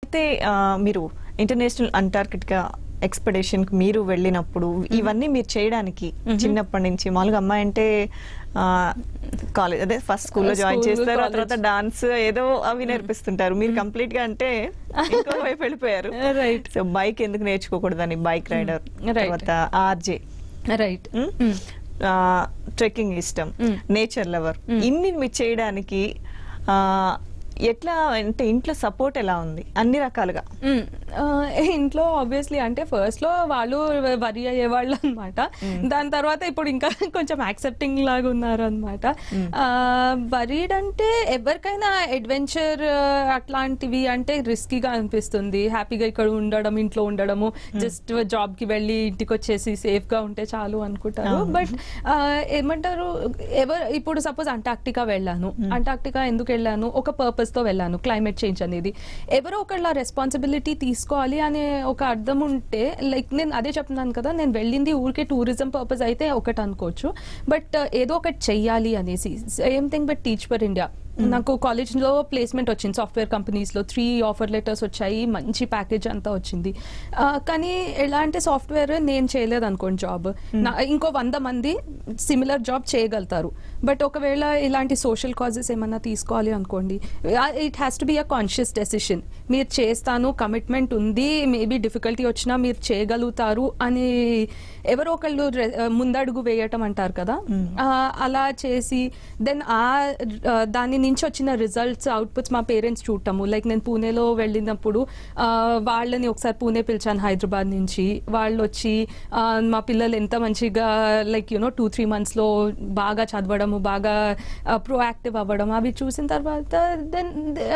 అయితే ఆ, మీరు ఇంటర్నేషనల్ అంటార్కిటికా ఎక్స్పెడిషన్ కి మీరు వెళ్ళినప్పుడు ఇవన్నీ మీరు చేయడానికి చిన్నప్పటి నుంచి మామూలుగా అమ్మాయి అంటే కాలేజ్ అదే ఫస్ట్ స్కూల్లో జాయిన్ School, చేస్తారు ఆ తర్వాత college. డాన్స్ ఏదో అవి నేర్పిస్తుంటారు మీరు కంప్లీట్ గా అంటే ఇంకో వైపు వెళ్ళిపోయారు Right. సో బైక్ ఎందుకు నేర్చుకోకూడదని బైక్ రైడర్ Right. తర్వాత ఆర్జే రైట్ ట్రెక్కింగ్ ఇష్టం Mm. Nature lover Mm. ఇన్ని మీరు చేయడానికి ఆ, ఎట్లా అంటే ఇంట్లో సపోర్ట్ ఎలా ఉంది అన్ని రకాలుగా మ్మ్. ఆ, ఇంట్లో ఆబ్వియస్లీ అంటే ఫస్ట్ లో వాళ్ళు వరి అయ్యేవాళ్ళు అనమాట దాని తర్వాత ఇప్పుడు ఇంకా కొంచెం యాక్సెప్టింగ్ లాగా ఉన్నారు అనమాట వరీడ్ అంటే ఎవరికైనా అడ్వెంచర్ అట్లాంటివి అంటే రిస్కీగా అనిపిస్తుంది హ్యాపీగా ఇక్కడ ఉండడం ఇంట్లో ఉండడము జస్ట్ జాబ్ కి వెళ్ళి ఇంటికి వచ్చేసి సేఫ్ గా ఉంటే చాలు అనుకుంటారు అవును. బట్ ఏమంటారు ఎవరు ఇప్పుడు సపోజ్ అంటార్క్టికా వెళ్ళాను అంటార్క్టికా ఎందుకు వెళ్ళాను ఒక పర్పస్ తో వెళ్ళాను క్లైమేట్ చేంజ్ అనేది ఎవరో ఒకళ్ళ రెస్పాన్సిబిలిటీ తీసుకోవాలి అనే ఒక అర్థం ఉంటే లైక్ నేను అదే చెప్తున్నాను కదా నేను వెళ్ళింది ఊరికే టూరిజం పర్పస్ అయితే ఒకటి అనుకోవచ్చు బట్ ఏదో ఒకటి చెయ్యాలి అనేసి same thing but teach for India నాకు కాలేజ్ లో ప్లేస్మెంట్ వచ్చింది సాఫ్ట్వేర్ కంపెనీస్ లో త్రీ ఆఫర్ లెటర్స్ వచ్చాయి మంచి ప్యాకేజ్ అంతా వచ్చింది ఆ, కానీ ఎలా అంటే సాఫ్ట్వేర్ నేను చేయలేదు అనుకోండి జాబ్ ఇంకో వంద మంది సిమిలర్ జాబ్ చేయగలుగుతారు బట్ ఒకవేళ ఇలాంటి సోషల్ కాజెస్ ఏమన్నా తీసుకోవాలి అనుకోండి it has to be a conscious decision మీరు చేస్తాను కమిట్మెంట్ ఉంది మేబీ డిఫికల్టీ వచ్చినా మీరు చేయగలుగుతారు అని ఎవరో ఒకళ్ళు రె- ముందడుగు వేయటం అంటారు కదా ఆ, అలా చేసి దెన్ ఆ ఆ, దాని నుంచి వచ్చిన రిజల్ట్స్ అవుట్పుట్స్ మా పేరెంట్స్ చూడటము లైక్ నేను పూణేలో వెళ్ళినప్పుడు ఆ, వాళ్ళని ఒకసారి పూణే పిలిచాను హైదరాబాద్ నుంచి వాళ్ళు వచ్చి ఆ, మా పిల్లలు ఎంత మంచిగా లైక్ యూనో టూ త్రీ మంత్స్లో బాగా చదవడము బాగా ప్రోయాక్టివ్ అవ్వడం అవి చూసిన తర్వాత దెన్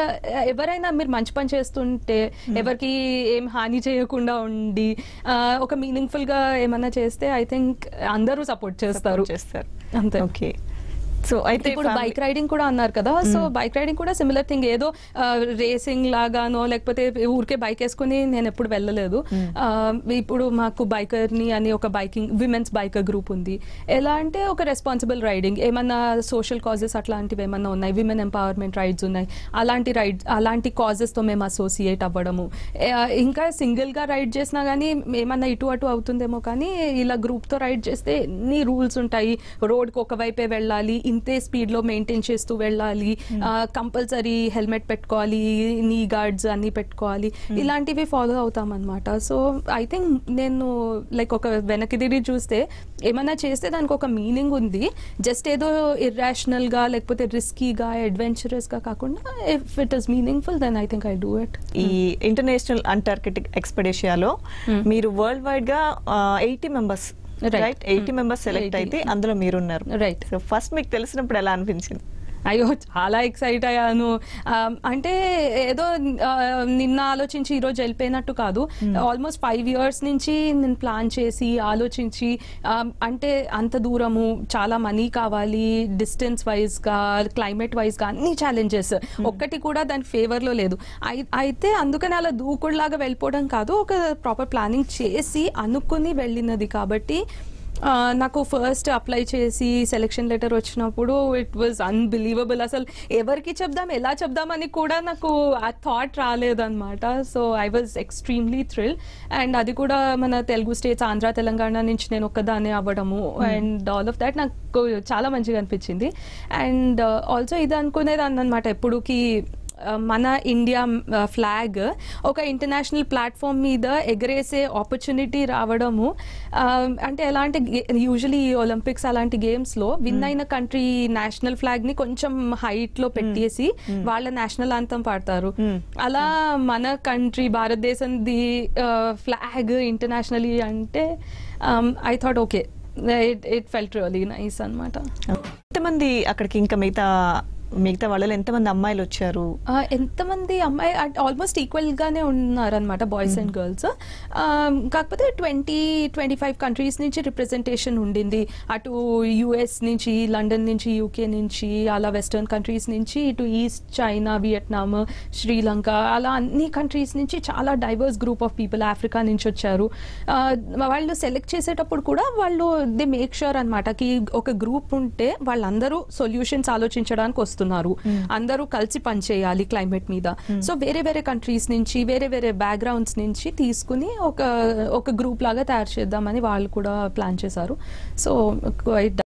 ఎవరైనా మీరు మంచి పని చేస్తుంటే ఎవరికి ఏం హాని చేయకుండా ఉండి ఆ, ఒక మీనింగ్ఫుల్ గా ఏమన్నా చేస్తే ఐ థింక్ అందరూ సపోర్ట్ చేస్తారు చేస్తారు అంతే ఓకే సో అయితే ఇప్పుడు family- బైక్ రైడింగ్ కూడా అన్నారు కదా సో బైక్ రైడింగ్ కూడా సిమిలర్ థింగ్ ఏదో రేసింగ్ లాగానో లేకపోతే ఊరికే బైక్ వేసుకుని నేను ఎప్పుడు వెళ్ళలేదు ఆ, ఇప్పుడు మాకు బైకర్ ని అని ఒక బైకింగ్ విమెన్స్ బైకర్ గ్రూప్ ఉంది ఎలా అంటే ఒక రెస్పాన్సిబుల్ రైడింగ్ ఏమన్నా సోషల్ కాజెస్ అట్లాంటివి ఏమన్నా ఉన్నాయి విమెన్ ఎంపవర్మెంట్ రైడ్స్ ఉన్నాయి అలాంటి రైడ్ అలాంటి కాజెస్ తో మేము అసోసియేట్ అవ్వడము ఏ, ఇంకా సింగిల్ గా రైడ్ చేసినా కానీ ఏమన్నా ఇటు అటు అవుతుందేమో కానీ ఇలా గ్రూప్ తో రైడ్ చేస్తే ఎన్ని రూల్స్ ఉంటాయి రోడ్ కి ఒకవైపే వెళ్ళాలి ఇంతే స్పీడ్ లో మెయింటైన్ చేస్తూ వెళ్ళాలి కంపల్సరీ హెల్మెట్ పెట్టుకోవాలి నీ గార్డ్స్ అన్ని పెట్టుకోవాలి ఇలాంటివి ఫాలో అవుతాం అనమాట సో ఐ థింక్ నేను లైక్ ఒక వెనక్కి తిరిగి చూస్తే ఏమన్నా చేస్తే దానికి ఒక మీనింగ్ ఉంది జస్ట్ ఏదో ఇర్రాషనల్ గా లేకపోతే రిస్కీగా అడ్వెంచరస్ గా కాకుండా if it is meaningful then I think I do it ఈ ఇంటర్నేషనల్ అంటార్కిటిక్ ఎక్స్పెడిషియాలో Hmm. మీరు వరల్డ్ వైడ్ గా eighty members Right. Right eighty Hmm. Members select 80. అయితే అందులో మీరున్నారు రైట్ సో ఫస్ట్ మీకు తెలిసినప్పుడు ఎలా అనిపించింది అయ్యో చాలా ఎక్సైట్ అయ్యాను ఆ, అంటే ఏదో ఆ, నిన్న ఆలోచించి ఈరోజు వెళ్ళిపోయినట్టు కాదు ఆల్మోస్ట్ ఫైవ్ ఇయర్స్ నుంచి నేను ప్లాన్ చేసి ఆలోచించి ఆ, అంటే అంత దూరము చాలా మనీ కావాలి డిస్టెన్స్ వైజ్ గా క్లైమేట్ వైజ్ గా అన్ని ఛాలెంజెస్ ఒక్కటి కూడా దాని ఫేవర్ లో లేదు అయి- అయితే అందుకని అలా దూకుడులాగా వెళ్ళిపోవడం కాదు ఒక ప్రాపర్ ప్లానింగ్ చేసి అనుకుని వెళ్ళినది కాబట్టి ఆ, నాకు ఫస్ట్ అప్లై చేసి సెలెక్షన్ లెటర్ వచ్చినప్పుడు ఇట్ వాజ్ అన్బిలీవబుల్ అసలు ఎవరికి చెప్దాం ఎలా చెప్దామని కూడా నాకు ఆ థాట్ రాలేదన్నమాట so I was extremely thrill and అది కూడా మన తెలుగు స్టేట్స్ ఆంధ్ర తెలంగాణ నుంచి నేను ఒక్కదాన్నే అవ్వడము అండ్ ఆల్ ఆఫ్ దాట్ నాకు చాలా మంచిగా అనిపించింది అండ్ ఆల్సో ఇది అనుకునేదాన్ని అనమాట ఎప్పుడుకి ఆ, మన ఇండియా ఫ్లాగ్ ఒక ఇంటర్నేషనల్ ప్లాట్ఫామ్ మీద ఎగరేసే ఆపర్చునిటీ రావడము ఆ, అంటే ఎలాంటి యూజువలీ ఒలింపిక్స్ అలాంటి గేమ్స్ లో విన్ అయిన కంట్రీ నేషనల్ ఫ్లాగ్ ని కొంచెం హైట్ లో పెట్టేసి వాళ్ళ నేషనల్ అంతం పాడతారు Hmm. అలా మన కంట్రీ భారతదేశంది ఫ్లాగ్ ఇంటర్నేషనలీ అంటే I thought okay it it felt really nice అనమాట ఎంతమంది అక్కడికి ఇంకా మిగతా మిగతా వాళ్ళలో ఎంతమంది అమ్మాయిలు వచ్చారు ఆ, ఎంతమంది అమ్మాయి ఆల్మోస్ట్ ఈక్వల్ గానే ఉన్నారనమాట బాయ్స్ అండ్ గర్ల్స్ కాకపోతే ట్వంటీ ట్వంటీ ఫైవ్ కంట్రీస్ నుంచి రిప్రజెంటేషన్ ఉండింది అటు యుఎస్ నుంచి లండన్ నుంచి యూకే నుంచి అలా వెస్టర్న్ కంట్రీస్ నుంచి ఇటు ఈస్ట్ చైనా వియట్నాం శ్రీలంక అలా అన్ని కంట్రీస్ నుంచి చాలా diverse group of people Africa నుంచి వచ్చారు ఆ, వాళ్ళు సెలెక్ట్ చేసేటప్పుడు కూడా వాళ్ళు దే మేక్ షూర్ అనమాట కి ఒక గ్రూప్ ఉంటే వాళ్ళందరూ సొల్యూషన్స్ ఆలోచించడానికి వస్తున్నారు వస్తున్నారు అందరూ కలిసి పనిచేయాలి క్లైమేట్ మీద సో వేరే వేరే కంట్రీస్ నుంచి వేరే వేరే బ్యాక్గ్రౌండ్స్ నుంచి తీసుకుని ఒక ఒక గ్రూప్ లాగా తయారు చేద్దామని వాళ్ళు కూడా ప్లాన్ చేశారు సో క్వైట్